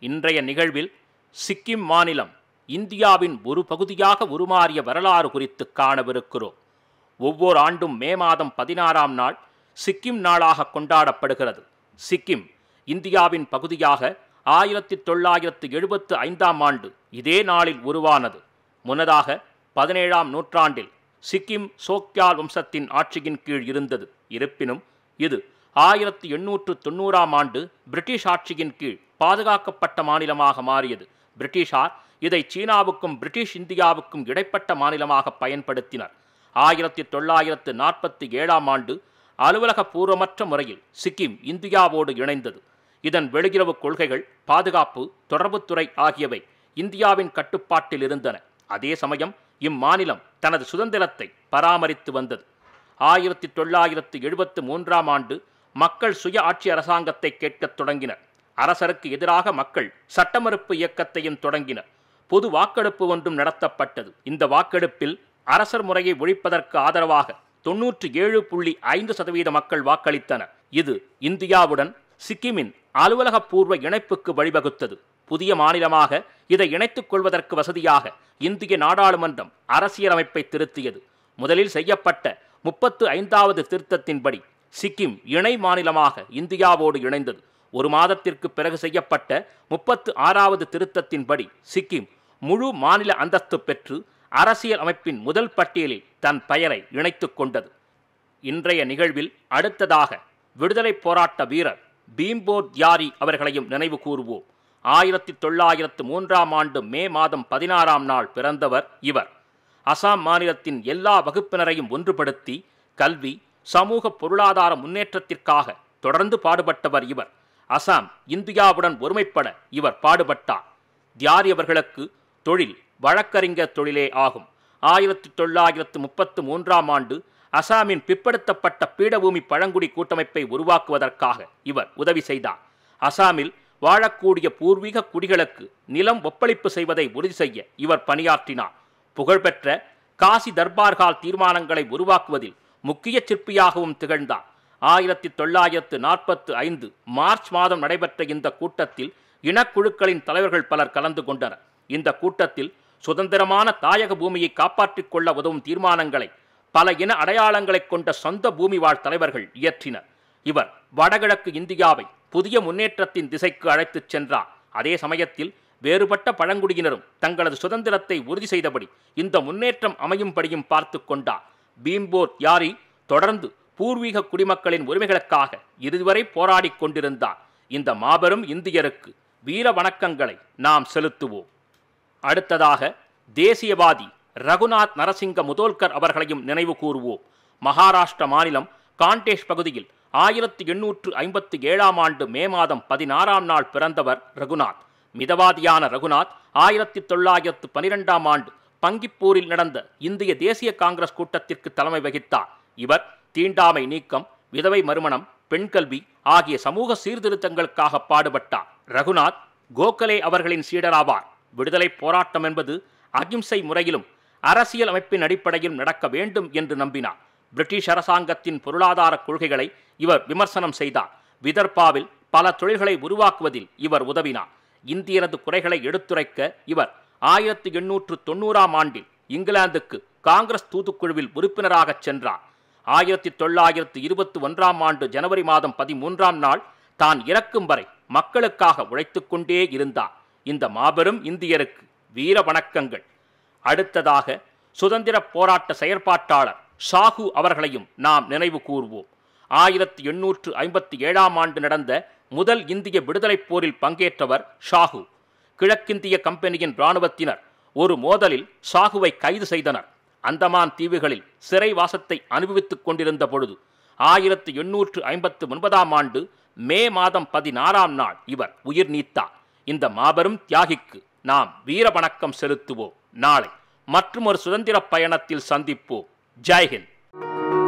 இன்றைய நிகழ்வில் சிக்கிம் மாநிலம் இந்தியாவின் ஒரு பகுதியாக உருமாறிய வரலாறு குறித்து காணவிருக்கிறோம் ஒவ்வொரு ஆண்டும் மே மாதம் பதினாறாம் நாள் சிக்கிம் நாளாக கொண்டாடப்படுகிறது சிக்கிம் இந்தியாவின் பகுதியாக ஆயிரத்தி தொள்ளாயிரத்து எழுபத்து ஐந்தாம் ஆண்டு இதே நாளில் உருவானது முன்னதாக பதினேழாம் நூற்றாண்டில் சிக்கிம் சோக்யால் வம்சத்தின் ஆட்சியின் கீழ் இருந்தது இருப்பினும் இது ஆயிரத்தி எண்ணூற்று தொண்ணூறாம் ஆண்டு பிரிட்டிஷ் ஆட்சியின் கீழ் பாதுகாக்கப்பட்ட மாநிலமாக மாறியது பிரிட்டிஷார் இதை சீனாவுக்கும் பிரிட்டிஷ் இந்தியாவுக்கும் இடைப்பட்ட மாநிலமாக பயன்படுத்தினர் ஆயிரத்தி தொள்ளாயிரத்து நாற்பத்தி ஏழாம் ஆண்டு அலுவலக பூர்வமற்ற முறையில் சிக்கிம் இந்தியாவோடு இணைந்தது இதன் வெளியுறவு கொள்கைகள் பாதுகாப்பு தொடர்புத்துறை ஆகியவை இந்தியாவின் கட்டுப்பாட்டில் இருந்தன அதே சமயம் இம்மாநிலம் தனது சுதந்திரத்தை பராமரித்து வந்தது ஆயிரத்தி தொள்ளாயிரத்து எழுபத்து மூன்றாம் ஆண்டு மக்கள் சுய ஆட்சி அரசாங்கத்தை கேட்கத் தொடங்கினர் அரசருக்கு எதிராக மக்கள் சட்டமறுப்பு இயக்கத்தையும் தொடங்கினர் பொது வாக்கெடுப்பு ஒன்றும் நடத்தப்பட்டது இந்த வாக்கெடுப்பில் அரசர் முறையை ஒழிப்பதற்கு ஆதரவாக தொன்னூற்றி ஏழு புள்ளி ஐந்து சதவீத மக்கள் வாக்களித்தனர் இது இந்தியாவுடன் சிக்கிமின் அலுவலகப்பூர்வ இணைப்புக்கு வழிவகுத்தது புதிய மாநிலமாக இதை இணைத்துக் கொள்வதற்கு வசதியாக இந்திய நாடாளுமன்றம் அரசியலமைப்பை திருத்தியது முதலில் செய்யப்பட்ட முப்பத்து ஐந்தாவது திருத்தத்தின்படி சிக்கிம் இணை மாநிலமாக இந்தியாவோடு இணைந்தது ஒரு மாதத்திற்கு பிறகு செய்யப்பட்ட முப்பத்து ஆறாவது திருத்தத்தின்படி சிக்கிம் முழு மாநில அந்தஸ்து பெற்று அரசியல் அமைப்பின் முதல் பட்டியலில் தன் பெயரை இணைத்துக் கொண்டது இன்றைய நிகழ்வில் அடுத்ததாக விடுதலைப் போராட்ட வீரர் பீம்போர் தியாரி அவர்களையும் நினைவு கூறுவோம் ஆயிரத்தி தொள்ளாயிரத்து மூன்றாம் ஆண்டு மே மாதம் பதினாறாம் நாள் பிறந்தவர் இவர் அசாம் மாநிலத்தின் எல்லா வகுப்பினரையும் ஒன்றுபடுத்தி கல்வி சமூக பொருளாதார முன்னேற்றத்திற்காக தொடர்ந்து பாடுபட்டவர் இவர் அசாம் இந்தியாவுடன் ஒருமைப்பட இவர் பாடுபட்டார் தியாரி அவர்களுக்கு தொழில் வழக்கறிஞர் தொழிலே ஆகும் ஆயிரத்தி தொள்ளாயிரத்து முப்பத்து மூன்றாம் ஆண்டு அசாமின் பிற்படுத்தப்பட்ட பீடபூமி பழங்குடி கூட்டமைப்பை உருவாக்குவதற்காக இவர் உதவி செய்தார் அசாமில் வாழக்கூடிய பூர்வீக குடிகளுக்கு நிலம் ஒப்பளிப்பு செய்வதை உறுதி செய்ய இவர் பணியாற்றினார் புகழ்பெற்ற காசி தர்பார்கால் தீர்மானங்களை உருவாக்குவதில் முக்கிய சிற்பியாகவும் திகழ்ந்தார் ஆயிரத்தி தொள்ளாயிரத்து நாற்பத்து ஐந்து மார்ச் மாதம் நடைபெற்ற இந்த கூட்டத்தில் இனக்குழுக்களின் தலைவர்கள் பலர் கலந்து கொண்டனர் இந்த கூட்டத்தில் சுதந்திரமான தாயக பூமியை காப்பாற்றிக் கொள்ள உதவும் தீர்மானங்களை பல இன அடையாளங்களைக் கொண்ட சொந்த பூமி வாழ் தலைவர்கள் இயற்றினர் இவர் வடகிழக்கு இந்தியாவை புதிய முன்னேற்றத்தின் திசைக்கு அழைத்துச் சென்றார் அதே சமயத்தில் வேறுபட்ட பழங்குடியினரும் தங்களது சுதந்திரத்தை உறுதி செய்தபடி இந்த முன்னேற்றம் அமையும்படியும் பார்த்து கொண்டார் பீம்போர் யாரி தொடர்ந்து பூர்வீக குடிமக்களின் உரிமைகளுக்காக இறுதிவரை போராடிக் கொண்டிருந்தார் இந்த மாபெரும் இந்தியருக்கு வீர வணக்கங்களை நாம் செலுத்துவோம் அடுத்ததாக தேசியவாதி ரகுநாத் நரசிங்க முதோல்கர் அவர்களையும் நினைவு கூறுவோம் மகாராஷ்டிர மாநிலம் காண்டேஷ் பகுதியில் ஆயிரத்தி எண்ணூற்று ஐம்பத்தி ஏழாம் ஆண்டு மே மாதம் பதினாறாம் நாள் பிறந்தவர் ரகுநாத் மிதவாதியான ரகுநாத் ஆயிரத்தி தொள்ளாயிரத்து பனிரெண்டாம் ஆண்டு பங்கிப்பூரில் நடந்த இந்திய தேசிய காங்கிரஸ் கூட்டத்திற்கு தலைமை வகித்தார் இவர் தீண்டாமை நீக்கம் விதவை மறுமணம் பெண்கல்வி ஆகிய சமூக சீர்திருத்தங்களுக்காக பாடுபட்டார் ரகுநாத் கோகலே அவர்களின் சீடராவார் விடுதலை போராட்டம் என்பது அகிம்சை முறையிலும் அரசியல் அமைப்பின் அடிப்படையில் நடக்க வேண்டும் என்று நம்பினார் பிரிட்டிஷ் அரசாங்கத்தின் பொருளாதார கொள்கைகளை இவர் விமர்சனம் செய்தார் விதர்பாவில் பல தொழில்களை உருவாக்குவதில் இவர் உதவினார் இந்தியரது குறைகளை எடுத்துரைக்க இவர் ஆயிரத்தி எண்ணூற்று தொண்ணூறாம் ஆண்டில் இங்கிலாந்துக்கு காங்கிரஸ் தூதுக்குழுவில் உறுப்பினராகச் சென்றார் ஆயிரத்தி தொள்ளாயிரத்து இருபத்தி ஒன்றாம் ஆண்டு ஜனவரி மாதம் பதிமூன்றாம் நாள் தான் இறக்கும் வரை மக்களுக்காக உழைத்துக் கொண்டே இருந்தார் இந்த மாபெரும் இந்தியருக்கு வீர வணக்கங்கள் அடுத்ததாக சுதந்திர போராட்ட செயற்பாட்டாளர் ஷாகு அவர்களையும் நாம் நினைவு கூர்வோம் ஆயிரத்தி எண்ணூற்று ஐம்பத்தி ஏழாம் ஆண்டு நடந்த முதல் இந்திய விடுதலைப் போரில் பங்கேற்றவர் ஷாகு கிழக்கிந்திய கம்பெனியின் இராணுவத்தினர் ஒரு மோதலில் ஷாகுவை கைது செய்தனர் அந்தமான் தீவுகளில் சிறைவாசத்தை அனுபவித்துக் கொண்டிருந்த பொழுது ஆயிரத்தி எண்ணூற்று ஐம்பத்து ஒன்பதாம் ஆண்டு மே மாதம் பதினாறாம் நாள் இவர் உயிர் நீத்தார் இந்த மாபெரும் தியாகிக்கு நாம் வீர வணக்கம் செலுத்துவோம் நாளை மற்றும் ஒரு சுதந்திர பயணத்தில் சந்திப்போம் ஜெய்ஹிந்த்